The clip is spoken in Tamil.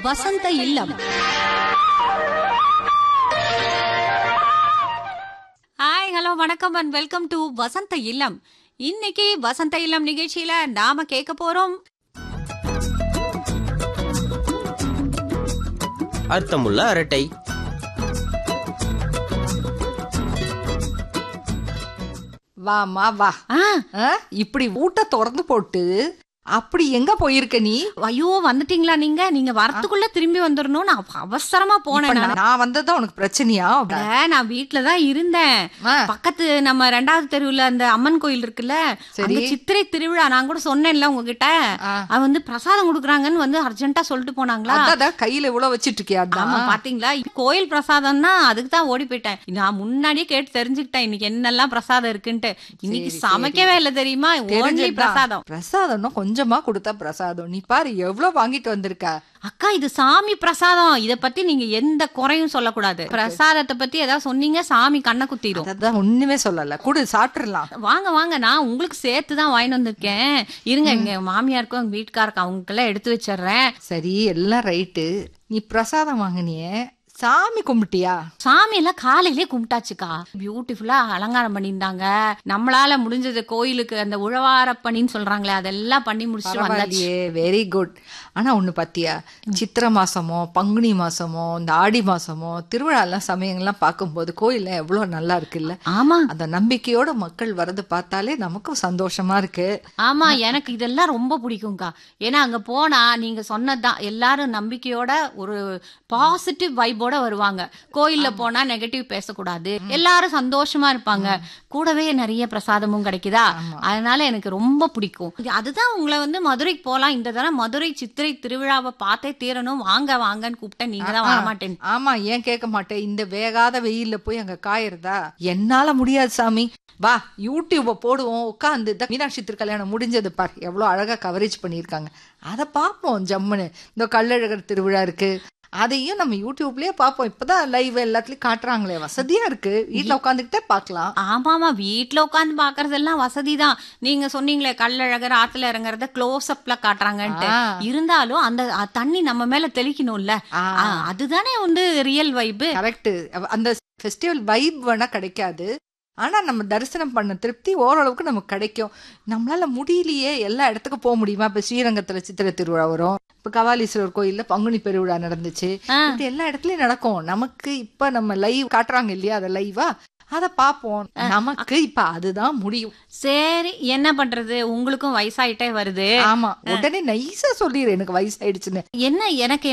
வசந்த இல்லம் ஹாய் ஹலோ வணக்கம் and welcome to Vasantha Illam இன்னைக்கு வசந்த இல்லம் நிகழ்ச்சியில நாம கேட்க போறோம் அர்த்தமுள்ள அரட்டை வாமா வா ஆ, ஆ, இப்படி ஊட்ட திறந்து போட்டு அப்படி எங்க போயிருக்க நீ ஐயோ வந்துட்டீங்களா நீங்க நீங்க வரத்துக்குள்ள திரும்பி வந்துடணும் நான் அவசரமா இப்ப போனேன் நான் நான் வந்ததுதான் உனக்கு பிரச்சனையா அட, நான் வீட்ல தான் இருந்தேன் ஆ, பக்கத்து நம்ம ரெண்டாவது தெருவுல அந்த அம்மன் கோயில் இருக்குல்ல சரி. அங்க சித்திரை திருவிழா நான் கூட சொன்னேன்ல உங்ககிட்ட ஆ. அவ வந்து பிரசாதம் கொடுக்குறாங்கன்னு வந்து அர்ஜென்ட்டா சொல்லிட்டு போனாங்களா அதான், அதான் கையில இவ்வளவு வச்சிட்டு இருக்கியா ஆமா அதான் பாத்தீங்களா கோயில் பிரசாதம்னா அதுக்கு தான் ஓடி போயிட்டேன் நான் முன்னாடியே கேட்டு தெரிஞ்சுக்கிட்டேன் இன்னைக்கு என்னெல்லாம் பிரசாதம் இருக்குன்ட்டு இன்னைக்கு சரி, சமைக்கவே இல்ல தெரியுமா ஓன்லி தெரிஞ்சதுதான். பிரசாதம் பிரசாதம்னா கொஞ்சமா கொடுத்தா பிரசாதம் நீ பாரு எவ்வளவு வாங்கிட்டு வந்திருக்க அக்கா இது சாமி பிரசாதம் இத பத்தி நீங்க எந்த குறையும் சொல்லக்கூடாது பிரசாதத்தை பத்தி ஏதாவது சொன்னீங்க சாமி கண்ணை குத்திரும் அதான் ஒண்ணுமே சொல்லல குடு சாப்பிட்டுறலாம் வாங்க வாங்க நான் உங்களுக்கு சேர்த்து தான் வாங்கிட்டு வந்திருக்கேன் இருங்க எங்க மாமியாருக்கும் எங்க வீட்டுக்காருக்கும் அவங்களுக்கெல்லாம் எடுத்து வச்சிடுறேன் சரி எல்லாம் ரைட்டு நீ பிரசாதம் வாங்கினியே சாமி கும்பிட்டியா சாமி எல்லாம் காலையிலே கும்பிட்டாச்சுக்கா பியூட்டிஃபுல்லா அலங்காரம் பண்ணியிருந்தாங்க நம்மளால முடிஞ்சது கோயிலுக்கு அந்த உழவார பணின்னு சொல்றாங்களே அதெல்லாம் பண்ணி முடிச்சுட்டு வந்தாச்சு பரவாயில்லையே வெரி குட் ஆனா ஒண்ணு பாத்தியா சித்திரை மாசமோ பங்குனி மாசமோ இந்த ஆடி மாசமோ திருவிழாலாம் சமயங்கள்லாம் பார்க்கும்போது கோயில்ல எவ்வளவு நல்லா இருக்குல்ல ஆமா அந்த நம்பிக்கையோட மக்கள் வரது பார்த்தாலே நமக்கும் சந்தோஷமா இருக்கு ஆமா எனக்கு இதெல்லாம் ரொம்ப பிடிக்கும்க்கா ஏன்னா அங்க போனா நீங்க சொன்னதுதான் எல்லாரும் நம்பிக்கையோட ஒரு பாசிட்டிவ் வைபோட வருவாங்க கோயில்ல போனா நெகட்டிவ் பேசக்கூடாது எல்லாரும் சந்தோஷமா இருப்பாங்க கூடவே நிறைய பிரசாதமும் கிடைக்குதா அதனால எனக்கு ரொம்ப பிடிக்கும் இது- அதுதான் உங்களை வந்து மதுரைக்கு போலாம் இந்த தடவை மதுரை சித்திரை திருவிழாவை பார்த்தே தீரணும் வாங்க வாங்கன்னு கூப்பிட்டேன் நீங்க தான் வரமாட்டேன் ஆமா ஏன் கேட்க மாட்டேன் இந்த வேகாத வெயில்ல போய் அங்க காயறதா என்னால முடியாது சாமி வா யூடியூப போடுவோம் உட்காந்து இந்த மீனாட்சி திருக்கல்யாணம் முடிஞ்சது பார் எவ்வளவு அழகா கவரேஜ் பண்ணியிருக்காங்க அதை பார்ப்போம் ஜம்முன்னு இந்த கள்ளழகர் திருவிழா இருக்கு அதையும் நம்ம யூடியூப்லயே பார்ப்போம் இப்பதான் லைவ் எல்லாத்துலயும் காட்டுறாங்களே வசதியா இருக்கு வீட்டுல உட்காந்துக்கிட்டே பார்க்கலாம் ஆமாமா வீட்ல உட்காந்து பாக்குறதெல்லாம் வசதி தான் நீங்க சொன்னீங்களே கல்லழகர் ஆத்துல இறங்குறத க்ளோஸ் அப்ல காட்டுறாங்கன்ட்டு ஆ. இருந்தாலும் அந்த அ, தண்ணி நம்ம மேல தெளிக்கணும்ல ஆ. ஆ, அதுதானே வந்து ரியல் வைப்பு கரெக்ட் அந்த ஃபெஸ்டிவல் வைப் வேணா கிடைக்காது ஆனா நம்ம தரிசனம் பண்ண திருப்தி ஓரளவுக்கு நமக்கு கிடைக்கும் நம்மளால முடியலையே எல்லா இடத்துக்கும் போக முடியுமா இப்ப ஸ்ரீரங்கத்துல சித்திரை திருவிழா வரும் இப்ப கபாலீஸ்வரர் கோயில்ல பங்குனி பெருவிழா நடந்துச்சு ஆ. இது எல்லா இடத்துலயும் நடக்கும் நமக்கு இப்ப நம்ம லைவ் காட்டுறாங்க இல்லையா அத லைவா அத பாப்போம் நமக்கு இப்ப அதுதான் முடியும் சரி என்ன பண்றது உங்களுக்கும் வயசாயிட்டே வருது ஆமா உடனே நைஸா சொல்லிடு எனக்கு வயசாயிடுச்சுன்னு என்ன எனக்கு